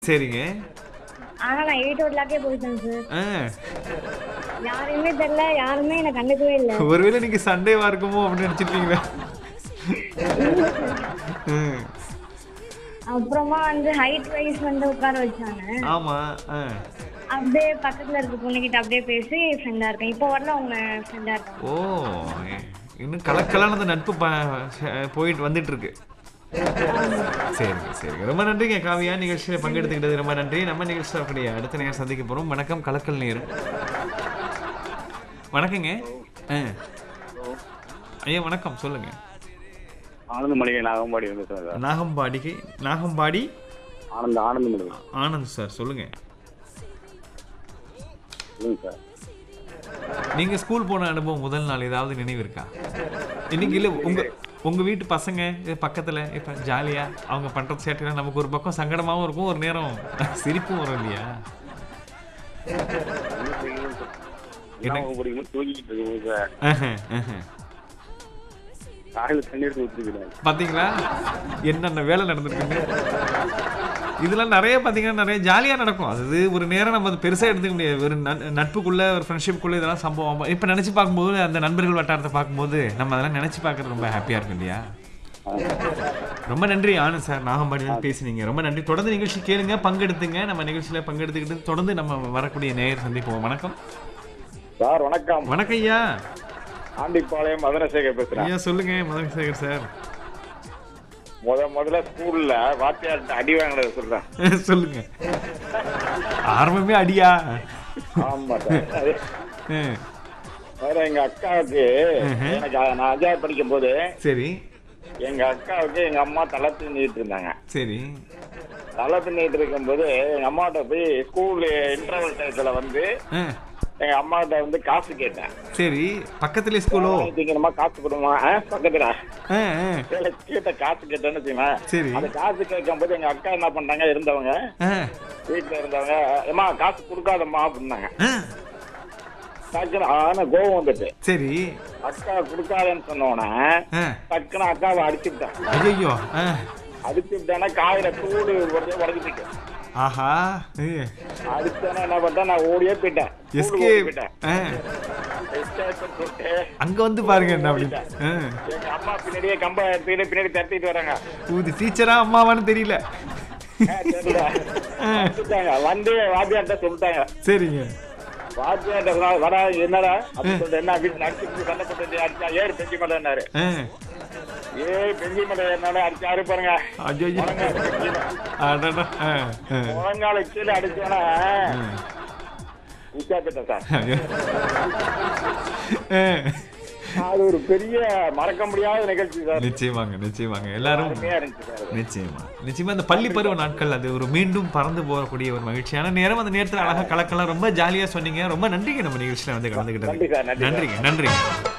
சரிங்க ஆனா நான் எயிட் ஓ கிளாக்கே போயிட்டேன் சார் ஆ யாரையுமே தெரியல யாருமே என்னை கண்டுக்கவே இல்லை ஒருவேளை நீங்க சண்டேவா இருக்குமோ அப்படின்னு நினைச்சிருப்பீங்களா ம், அப்புறமா வந்து ஹைட் வைஸ் வந்து உட்கார வச்சாங்க ஆமா ஆ. அப்படியே பக்கத்துல இருக்க பொண்ணுகிட்ட அப்படியே பேசி ஃப்ரெண்டா இருக்கேன் இப்போ வரல உங்க ஃப்ரெண்டா இருக்காங்க ஓ இன்னும் கலக்கலான அந்த நட்பு ப- போயிட்டு வந்துட்டு இருக்கு சரிங்க சரிங்க ரொம்ப நன்றிங்க காவியா நிகழ்ச்சியில் பங்கெடுத்துக்கிட்டது ரொம்ப நன்றி நம்ம நிகழ்ச்சியில் இருக்கக்கூடிய அடுத்த நேரம் சந்திக்க போறோம் வணக்கம் கலக்கல் நேரம் வணக்கங்க ஆ ஐயா வணக்கம் சொல்லுங்க ஆனந்த மளிகை நாகம்பாடி வந்து சார் நாகம்பாடிக்கு நாகம்பாடி ஆனந்த ஆனந்த மளிகை ஆனந்த் சார் சொல்லுங்க சொல்லுங்க சார் நீங்க ஸ்கூல் போன அனுபவம் முதல் நாள் ஏதாவது நினைவு இருக்கா இன்னைக்கு இல்ல உங்க உங்க வீட்டு பசங்க இது பக்கத்துல இப்ப ஜாலியா அவங்க பண்ற சேட்டைலாம் நமக்கு ஒரு பக்கம் சங்கடமாவும் இருக்கும் ஒரு நேரம் சிரிப்பும் வரும் இல்லையா என்ன படிக்கும் தூங்கிட்டு இருக்கு சார் ஆஹா, ஆஹா. காலையில் தண்ணி எடுத்து ஊற்றிக்கிறேன் பாத்தீங்களா என்னென்ன வேலை நடந்திருக்குங்க இதெல்லாம் நிறைய பாத்தீங்கன்னா நிறைய ஜாலியா நடக்கும் அது ஒரு நேரம் நம்ம அது பெருசா எடுத்துக்க முடியாது ஒரு நட்- நட்புக்குள்ள ஒரு ஃப்ரெண்ட்ஷிப்புக்குள்ள இதெல்லாம் சம்பவம் இப்ப நினைச்சு பார்க்கும்போது அந்த நண்பர்கள் வட்டாரத்தை பார்க்கும்போது நம்ம அதெல்லாம் நினைச்சு பார்க்கறது ரொம்ப ஹாப்பியா இருக்கும் இல்லையா ரொம்ப நன்றி ஆனந்த் சார் நாகம்பாடியில் பேசுனீங்க ரொம்ப நன்றி தொடர்ந்து நிகழ்ச்சி கேளுங்க பங்கெடுத்துங்க நம்ம நிகழ்ச்சியில பங்கெடுத்துக்கிட்டு தொடர்ந்து நம்ம வரக்கூடிய நேயர் சந்திப்போம் வணக்கம் சார் வணக்கம் வணக்கம் ஐயா ஆண்டிப்பாளையம் மதனசேகர் பேசுறேன் ஐயா சொல்லுங்க மதன் சேகர் சார் முத முதல்ல ஸ்கூல்ல வாத்தியார்ட்ட அடி வாங்கினது சொல்றேன் சொல்லுங்க ஆரம்பமே அடியா ஆமா சார் அது ம், வேற எங்க அக்காவுக்கு எனக்கு அ- நான் அஞ்சாவது படிக்கும் போது சரி எங்க அக்காவுக்கு எங்க அம்மா தலை தின்னிட்டு இருந்தாங்க சரி தலை தின்னிட்டு இருக்கும்போது எங்க அம்மாட்ட போய் ஸ்கூல் இன்டர்வல் டயத்துல வந்து ஆ, எங்க அம்மாட்ட வந்து காசு கேட்டேன் சரி பக்கத்துல ஸ்கூலோ திங்கணுமா காசு கொடுமா ஆ, பக்கத்துல ஆ, ஆ, கேட்ட காசு கேட்டேன்னு வச்சுக்கோங்க சரி அந்த காசு கேட்கும் போது எங்க அக்கா என்ன பண்ணாங்க இருந்தவங்க ஆ, வீட்டுல இருந்தவங்க ஏமா காசு கொடுக்காதம்மா அப்படின்னாங்க ஆ, டக்குன்னு ஆனா கோவம் வந்துட்டு சரி அக்கா கொடுக்காதன்னு சொன்னோன்னே ஆ, டக்குன்னு அக்காவை அடிச்சுட்டேன் ஐயோ ஆ, அடிச்சு விட்டானா காயில தூடு உடஞ்சிட்டு ஆஹா ஏ, அடிச்சானா என்ன பண்ணேன் நான் ஓடியே போயிட்டேன் ஸ்கூலுக்கு ஓடி escape. போயிட்டேன் ஆ, Escape சொல்லிட்டு அங்க வந்து பாருங்க என்ன அப்படின்னு ஆ, எங்க அம்மா பின்னாடியே கம்ப பின்னாடி பின்னாடி தட்டிட்டு வராங்க இது டீச்சரா அம்மாவான்னு தெரியல ஆ, தெரியல வந்துட்டாங்க வந்து வாத்தியார்ட்ட சொல்லிட்டாங்க சரிங்க வாத்தியார்ட்ட சொன்னா, வரா என்னடா அப்படின்னு சொல்லிட்டு என்ன வீட்டுல அடிச்சு சண்டை போட்டு அடிச்சா ஏறு பெஞ்சி மலைன்னாரு ஆ, ஏ பெஞ்சி மலை என்னடா அடிச்சாரு பாருங்க ஐயோ முழங்காலுக்கு கீழே. அடடா ஆ, ஆ, முழங்காலுக்கு கீழே அடிச்சோன்னா ஆ. உச்சாப்பிட்டேன் சார் ஐயோ. ஆ, அது ஒரு பெரிய மறக்க முடியாத நிகழ்ச்சி சார் நிச்சயமாங்க நிச்சயமாங்க எல்லாரும் அருமையா இருந்துச்சு சார் அது. நிச்சயமா நிச்சயமா அந்த பள்ளி பருவ நாட்கள் அது ஒரு மீண்டும் பறந்து போகக்கூடிய ஒரு மகிழ்ச்சியான நேரம் அந்த நேரத்துல அழகா கலக்கலாம் ரொம்ப ஜாலியா சொன்னீங்க ரொம்ப நன்றிங்க நம்ம நிகழ்ச்சியில வந்து நன்றி கலந்துக்கிட்டது சார், நன்றி சார். நன்றிங்க நன்றிங்க